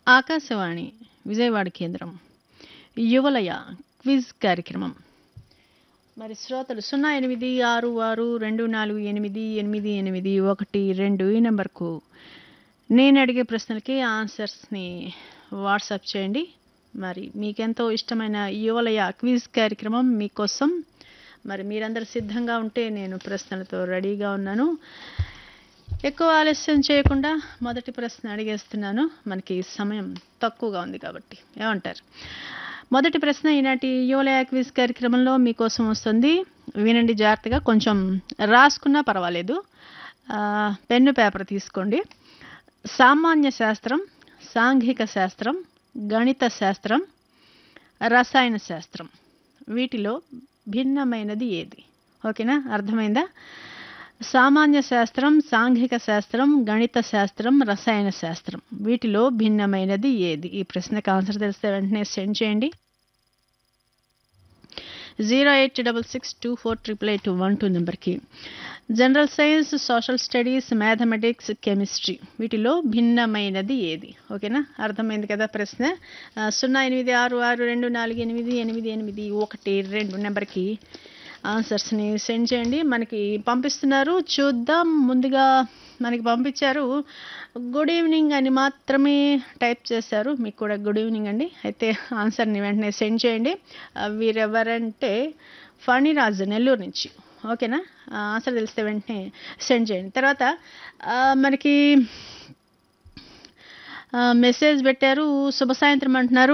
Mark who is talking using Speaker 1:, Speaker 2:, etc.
Speaker 1: ఆకాశవాణి విజయవాడ కేంద్రం యువలయ క్విజ్ కార్యక్రమం మరి శ్రోతలు సున్నా ఎనిమిది ఆరు ఆరు రెండు నాలుగు ఎనిమిది ఎనిమిది ఎనిమిది ఒకటి రెండు ఈ నెంబర్కు నేను అడిగే ప్రశ్నలకి ఆన్సర్స్ని వాట్సాప్ చేయండి మరి మీకెంతో ఇష్టమైన యువలయ క్విజ్ కార్యక్రమం మీకోసం మరి మీరందరూ సిద్ధంగా ఉంటే నేను ప్రశ్నలతో రెడీగా ఉన్నాను ఎక్కువ ఆలస్యం చేయకుండా మొదటి ప్రశ్న అడిగేస్తున్నాను మనకి సమయం తక్కువగా ఉంది కాబట్టి ఏమంటారు మొదటి ప్రశ్న ఈనాటి యువలయ క్విజ్ కార్యక్రమంలో మీకోసం వస్తుంది వినండి జాగ్రత్తగా కొంచెం రాసుకున్నా పర్వాలేదు ఆ, పెన్ను పేపర్ తీసుకోండి సామాన్య శాస్త్రం సాంఘిక శాస్త్రం గణిత శాస్త్రం రసాయన శాస్త్రం వీటిలో భిన్నమైనది ఏది ఓకేనా అర్థమైందా సామాన్య శాస్త్రం సాంఘిక శాస్త్రం గణిత శాస్త్రం రసాయన శాస్త్రం వీటిలో భిన్నమైనది ఏది ఈ ప్రశ్నకు ఆన్సర్ తెలిస్తే వెంటనే సెండ్ చేయండి zero eight double six two four triple eight one two నెంబర్కి general science social studies mathematics chemistry వీటిలో భిన్నమైనది ఏది ఓకేనా అర్థమైంది కదా ప్రశ్న ఆ, సున్నా ఎనిమిది ఆరు ఆరు రెండు నాలుగు ఎనిమిది ఎనిమిది ఎనిమిది ఒకటి రెండు నెంబర్కి ఆన్సర్స్ని సెండ్ చేయండి మనకి పంపిస్తున్నారు చూద్దాం ముందుగా మనకి పంపించారు గుడ్ ఈవినింగ్ అని మాత్రమే టైప్ చేశారు మీకు కూడా గుడ్ ఈవినింగ్ అండి అయితే ఆన్సర్ని వెంటనే సెండ్ చేయండి ఆ, వీరెవరంటే ఫణిరాజు నెల్లూరు నుంచి ఓకేనా ఆ, ఆన్సర్ తెలిస్తే వెంటనే సెండ్ చేయండి తర్వాత ఆ, మనకి ఆ, మెసేజ్ పెట్టారు శుభ సాయంత్రం అంటున్నారు